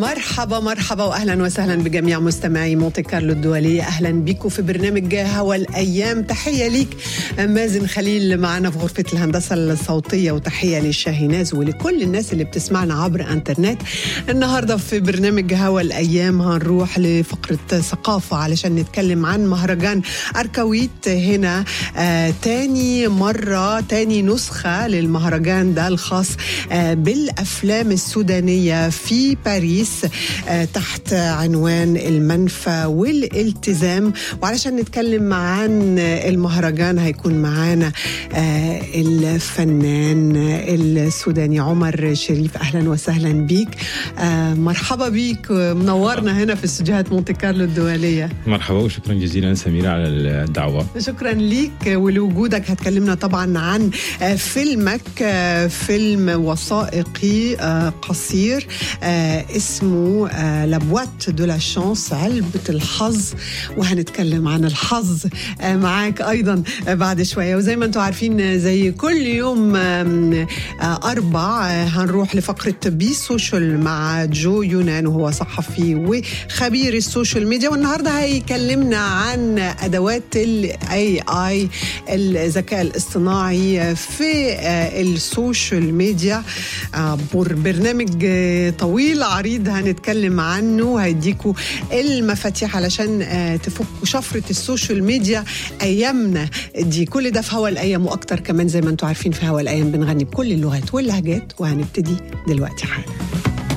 مرحبا مرحبا واهلا وسهلا بجميع مستمعي مونتي كارلو الدوليه اهلا بكم في برنامج هوا الايام تحيه ليك مازن خليل معنا في غرفه الهندسه الصوتيه وتحيه للشاهيناز ولكل الناس اللي بتسمعنا عبر انترنت النهارده في برنامج هوا الايام هنروح لفقره ثقافه علشان نتكلم عن مهرجان اركويت هنا آه تاني مره تاني نسخه للمهرجان ده الخاص آه بالافلام السودانيه في باريس تحت عنوان المنفى والالتزام وعلشان نتكلم عن المهرجان هيكون معانا الفنان السوداني عمر شريف اهلا وسهلا بيك مرحبا بيك منورنا هنا في استوديوهات مونتي كارلو الدوليه مرحبا وشكرا جزيلا سميرة على الدعوة شكرا ليك ولوجودك هتكلمنا طبعا عن فيلمك فيلم وثائقي قصير اسمه لابوات دو لا شانس علبة الحظ وهنتكلم عن الحظ معاك أيضا بعد شوية وزي ما انتم عارفين زي كل يوم أربع هنروح لفقرة بي سوشيال مع جو يونان وهو صحفي وخبير السوشيال ميديا والنهاردة هيكلمنا عن أدوات الاي اي الذكاء الاصطناعي في السوشيال ميديا برنامج طويل عريض هنتكلم عنه هيديكوا المفاتيح علشان تفكوا شفرة السوشيال ميديا أيامنا دي كل ده في هوا الأيام وأكتر كمان زي ما انتم عارفين في هوا الأيام بنغني بكل اللغات واللهجات وهنبتدي دلوقتي حالا